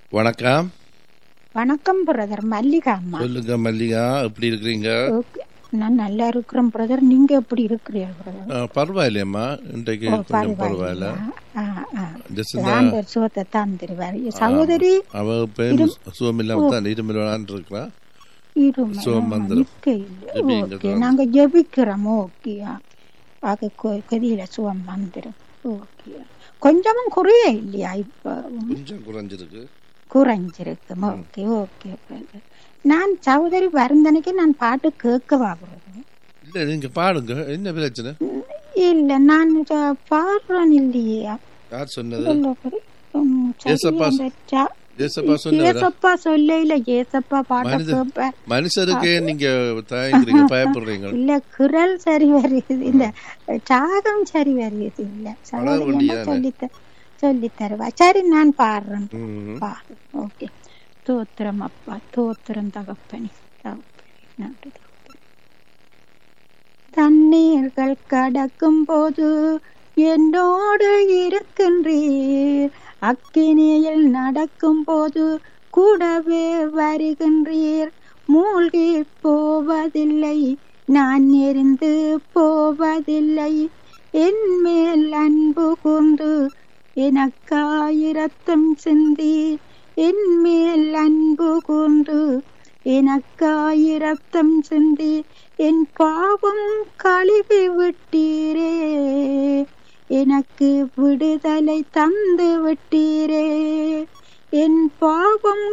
வணக்கம் வணக்கம் பிரதர் மல்லிகா அம்மா சொல்லுங்க மல்லிகா எப்படி இருக்கிறீங்க ஓகே நான் நல்லா இருக்கிறேன் பிரதர் நீங்க எப்படி இருக்கிறீர்கள் பிரதர் ஆ, பரவாயில்லையம்மா இன்றைக்கு கொஞ்சம் பரவாயில்ல ஜெசிந்தா ஆண்டவர் சுகத்தை தந்துருவார் சகோதரி அவ பேரும் சுகம் இல்லாம தான் இருமல் விளாண்டு இருக்கிறா இருமை சுகம் வந்துரும். நிக்க இல்லை ஜெபிங்க ஓகே நாங்க ஜெபிக்கிறோம் ஓகே அது கதியில சுகம் வந்துடும் ஓகே கொஞ்சமும் குறைய இல்லையா இப்ப கொஞ்சம் குறைஞ்சிருக்கு குறைஞ்சிருக்கு ஓகே ஓகே பிரதர் நான் சகோதரி வருந்தனைக்கு நான் பாட்டு கேட்கவா பிரதர் இல்ல நீங்க பாடுங்க என்ன பிரச்சனை இல்ல நான் இத பாடுறேன் இல்லையே யார் சொன்னது இல்ல பிரதர். உம், சரி, ஏசப்பா அந்த ச- ஏசப்பா சொன்னவரா ஏசப்பா சொல்ல இல்ல ஏசப்பா பாட்ட மனித- கேட்பேன் மனுஷருக்கே நீங்க தயங்குறீங்க பயப்படுறீங்க இல்ல குரல் சரி வருது இல்ல சாகம் சரி வருது இல்ல சகோதரி என்ன வேண்டியதானே? சொல்லித்த சொல்லி தருவா சரி நான் பாடுறேன் ம். பாடு ஓகே தோத்திரம் அப்பா தோத்திரம் தகப்பனி தகப்பனே நன்றி தகப்பனே. தண்ணீர்கள் கடக்கும் போது என்னோடு இருக்கின்றீர் அக்கினியில் நடக்கும் போது கூடவே வருகின்றீர் மூழ்கி போவதில்லை நான் எரிந்து போவதில்லை என் மேல் அன்பு கொண்டு எனக்காயிரத்தம் சிந்தி என் மேல் அன்பு கொண்டு எனக்காயிரத்தம் சிந்தி என் பாவம் கழுவி விட்டீரே எனக்கு விடுதலை தந்து விட்டீரே என் பாவம்